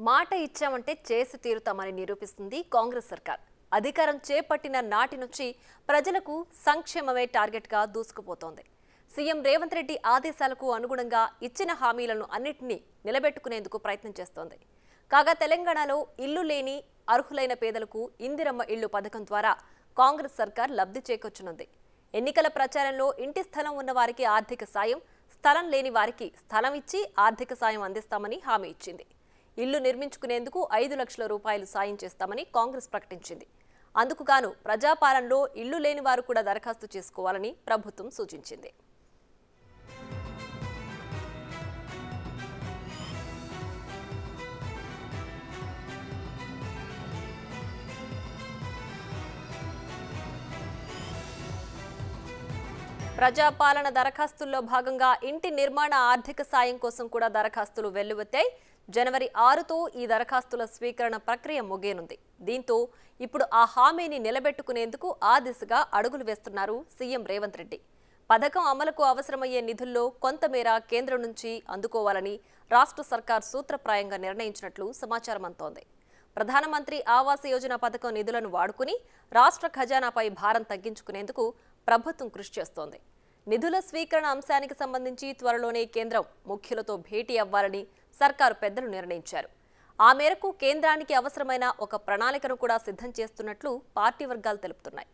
మాట ఇచ్చామంటే చేసి తీరుతామని నిరూపిస్తుంది కాంగ్రెస్ సర్కార్ అధికారం చేపట్టిన నాటి నుంచి ప్రజలకు సంక్షేమమే టార్గెట్గా దూసుకుపోతోంది సీఎం రేవంత్ రెడ్డి ఆదేశాలకు అనుగుణంగా ఇచ్చిన హామీలను అన్నింటినీ నిలబెట్టుకునేందుకు ప్రయత్నం చేస్తోంది కాగా తెలంగాణలో ఇల్లు లేని అర్హులైన పేదలకు ఇందిరమ్మ ఇల్లు పథకం ద్వారా కాంగ్రెస్ సర్కార్ లబ్ధి చేకూర్చనుంది ఎన్నికల ప్రచారంలో ఇంటి స్థలం ఉన్న వారికి ఆర్థిక సాయం స్థలం లేని వారికి స్థలం ఇచ్చి ఆర్థిక సాయం అందిస్తామని హామీ ఇచ్చింది ఇల్లు నిర్మించుకునేందుకు ఐదు లక్షల రూపాయలు సాయం చేస్తామని కాంగ్రెస్ ప్రకటించింది అందుకు గాను ప్రజాపాలనలో ఇల్లు లేని వారు కూడా దరఖాస్తు చేసుకోవాలని ప్రభుత్వం సూచించింది ప్రజాపాలన దరఖాస్తుల్లో భాగంగా ఇంటి నిర్మాణ ఆర్థిక సాయం కోసం కూడా దరఖాస్తులు వెల్లువెత్తాయి జనవరి ఆరుతో ఈ దరఖాస్తుల స్వీకరణ ప్రక్రియ ముగియనుంది దీంతో ఇప్పుడు ఆ హామీని నిలబెట్టుకునేందుకు ఆ దిశగా అడుగులు వేస్తున్నారు సీఎం రేవంత్ రెడ్డి పథకం అమలుకు అవసరమయ్యే నిధుల్లో కొంతమేర కేంద్రం నుంచి అందుకోవాలని రాష్ట్ర సర్కార్ సూత్రప్రాయంగా నిర్ణయించినట్లు సమాచారం అంతోంది ప్రధానమంత్రి ఆవాస్ యోజన పథకం నిధులను వాడుకుని రాష్ట్ర ఖజానాపై భారం తగ్గించుకునేందుకు ప్రభుత్వం కృషి చేస్తోంది నిధుల స్వీకరణ అంశానికి సంబంధించి త్వరలోనే కేంద్రం ముఖ్యులతో భేటీ అవ్వాలని సర్కారు పెద్దలు నిర్ణయించారు ఆ మేరకు కేంద్రానికి అవసరమైన ఒక ప్రణాళికను కూడా సిద్ధం చేస్తున్నట్లు పార్టీ వర్గాలు తెలుపుతున్నాయి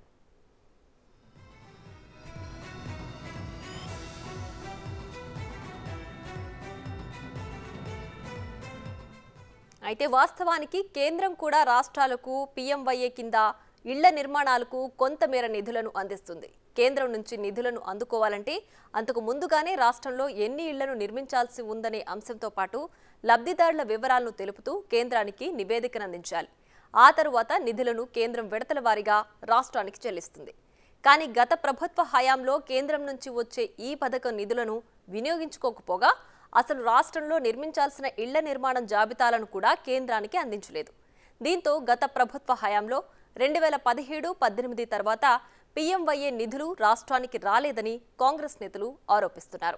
అయితే వాస్తవానికి కేంద్రం కూడా రాష్ట్రాలకు పీఎంవైఏ కింద ఇళ్ల నిర్మాణాలకు కొంతమేర నిధులను అందిస్తుంది కేంద్రం నుంచి నిధులను అందుకోవాలంటే అంతకు ముందుగానే రాష్ట్రంలో ఎన్ని ఇళ్లను నిర్మించాల్సి ఉందనే అంశంతో పాటు లబ్ధిదారుల వివరాలను తెలుపుతూ కేంద్రానికి నివేదికను అందించాలి ఆ తరువాత నిధులను కేంద్రం విడతల వారీగా రాష్ట్రానికి చెల్లిస్తుంది కానీ గత ప్రభుత్వ హయాంలో కేంద్రం నుంచి వచ్చే ఈ పథకం నిధులను వినియోగించుకోకపోగా అసలు రాష్ట్రంలో నిర్మించాల్సిన ఇళ్ల నిర్మాణం జాబితాలను కూడా కేంద్రానికి అందించలేదు దీంతో గత ప్రభుత్వ హయాంలో రెండు వేల పదిహేడు పద్దెనిమిది తర్వాత పీఎంవైఏ నిధులు రాష్ట్రానికి రాలేదని కాంగ్రెస్ నేతలు ఆరోపిస్తున్నారు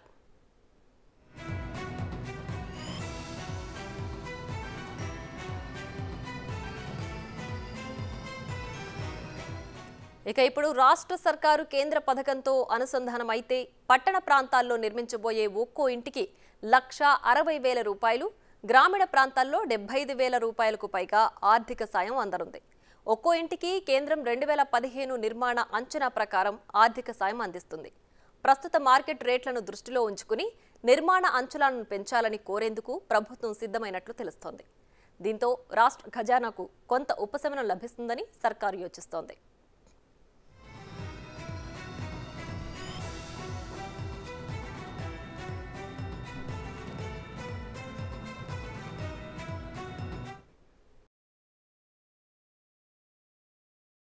ఇక ఇప్పుడు రాష్ట్ర సర్కారు కేంద్ర పథకంతో అనుసంధానం అయితే పట్టణ ప్రాంతాల్లో నిర్మించబోయే ఒక్కో ఇంటికి లక్ష అరవై వేల రూపాయలు గ్రామీణ ప్రాంతాల్లో డెబ్బై ఐదు వేల రూపాయలకు పైగా ఆర్థిక సాయం అందనుంది ఒక్కో ఇంటికి కేంద్రం రెండు వేల పదిహేను నిర్మాణ అంచనా ప్రకారం ఆర్థిక సాయం అందిస్తుంది ప్రస్తుత మార్కెట్ రేట్లను దృష్టిలో ఉంచుకుని నిర్మాణ అంచనాలను పెంచాలని కోరేందుకు ప్రభుత్వం సిద్ధమైనట్లు తెలుస్తోంది దీంతో రాష్ట్ర ఖజానాకు కొంత ఉపశమనం లభిస్తుందని సర్కారు యోచిస్తోంది